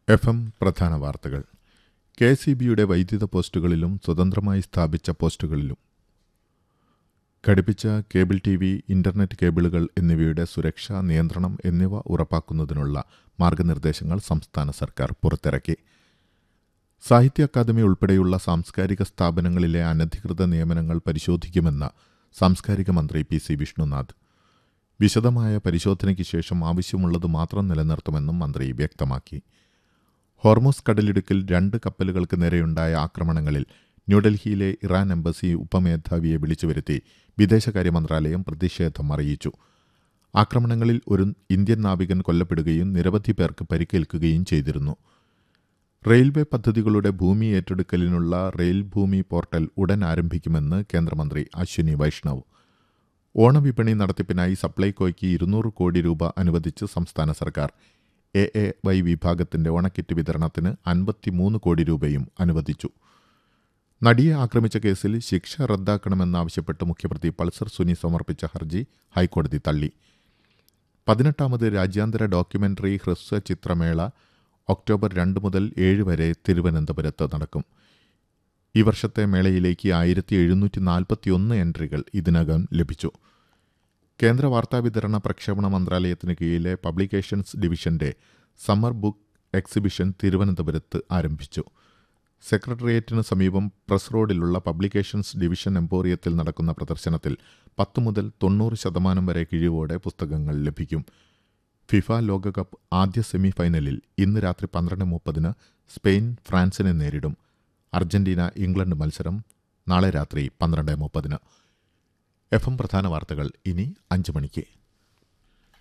F M പ്രധാന വാർത്തകൾ K C ബിയുടെ വൈദ്യുത പോസ്റ്റുകളിലും സ്വതന്ത്രമായി സ്ഥാപിച്ച പോസ്റ്റുകളിലും ഘടിപ്പിച്ച കേബിൾ ടി വി ഇന്റർനെറ്റ് കേബിളുകൾ എന്നിവയുടെ സുരക്ഷ നിയന്ത്രണം എന്നിവ ഉറപ്പാക്കുന്നതിനുള്ള മാർഗനിർദ്ദേശങ്ങൾ സംസ്ഥാന സർക്കാർ പുറത്തിറക്കി സാഹിത്യ അക്കാദമി ഉൾപ്പെടെയുള്ള സാംസ്കാരിക സ്ഥാപനങ്ങളിലെ അനധികൃത നിയമനങ്ങൾ പരിശോധിക്കുമെന്ന് സാംസ്കാരിക മന്ത്രി പി സി വിഷ്ണുനാഥ് വിശദമായ പരിശോധനയ്ക്ക് ശേഷം ആവശ്യമുള്ളത് മാത്രം നിലനിർത്തുമെന്നും മന്ത്രി വ്യക്തമാക്കി ഹോർമോസ് കടലിടുക്കിൽ രണ്ട് കപ്പലുകൾക്ക് നേരെയുണ്ടായ ആക്രമണങ്ങളിൽ ന്യൂഡൽഹിയിലെ ഇറാൻ എംബസി ഉപമേധാവിയെ വിളിച്ചുവരുത്തി വിദേശകാര്യ മന്ത്രാലയം പ്രതിഷേധം അറിയിച്ചു ആക്രമണങ്ങളിൽ ഒരു ഇന്ത്യൻ നാവികൻ കൊല്ലപ്പെടുകയും നിരവധി പേർക്ക് പരിക്കേൽക്കുകയും ചെയ്തിരുന്നു റെയിൽവേ പദ്ധതികളുടെ ഭൂമി ഏറ്റെടുക്കലിനുള്ള റെയിൽ ഭൂമി പോർട്ടൽ ഉടൻ ആരംഭിക്കുമെന്ന് കേന്ദ്രമന്ത്രി അശ്വിനി വൈഷ്ണവ് ഓണവിപണി നടത്തിപ്പിനായി സപ്ലൈകോയ്ക്ക് ഇരുന്നൂറ് കോടി രൂപ അനുവദിച്ച് സംസ്ഥാന സർക്കാർ എ എ വൈ വിഭാഗത്തിന്റെ ഓണക്കിറ്റ് വിതരണത്തിന് അൻപത്തിമൂന്ന് കോടി രൂപയും അനുവദിച്ചു നടിയെ ആക്രമിച്ച കേസിൽ ശിക്ഷ റദ്ദാക്കണമെന്നാവശ്യപ്പെട്ട് മുഖ്യപ്രതി പൾസർ സുനി സമർപ്പിച്ച ഹർജി ഹൈക്കോടതി തള്ളി പതിനെട്ടാമത് രാജ്യാന്തര ഡോക്യുമെന്ററി ഹ്രസ്വ ചിത്രമേള ഒക്ടോബർ രണ്ട് മുതൽ ഏഴ് വരെ തിരുവനന്തപുരത്ത് നടക്കും ഈ വർഷത്തെ മേളയിലേക്ക് ആയിരത്തി എഴുന്നൂറ്റി നാൽപ്പത്തിയൊന്ന് എൻട്രികൾ ഇതിനകം ലഭിച്ചു കേന്ദ്ര വാർത്താവിതരണ പ്രക്ഷേപണ മന്ത്രാലയത്തിന് കീഴിലെ പബ്ലിക്കേഷൻസ് ഡിവിഷന്റെ സമ്മർ ബുക്ക് എക്സിബിഷൻ തിരുവനന്തപുരത്ത് ആരംഭിച്ചു സെക്രട്ടേറിയറ്റിന് സമീപം പ്രസ് റോഡിലുള്ള പബ്ലിക്കേഷൻസ് ഡിവിഷൻ എംപോറിയത്തിൽ നടക്കുന്ന പ്രദർശനത്തിൽ പത്ത് മുതൽ തൊണ്ണൂറ് ശതമാനം വരെ കിഴിവോടെ പുസ്തകങ്ങൾ ലഭിക്കും ഫിഫ ലോകകപ്പ് ആദ്യ സെമി ഫൈനലിൽ ഇന്ന് രാത്രി പന്ത്രണ്ട് മുപ്പതിന് സ്പെയിൻ ഫ്രാൻസിനെ നേരിടും അർജന്റീന ഇംഗ്ലണ്ട് മത്സരം നാളെ രാത്രി പന്ത്രണ്ട് മുപ്പതിന് എഫ് എം പ്രധാന വാർത്തകൾ ഇനി അഞ്ച് മണിക്ക്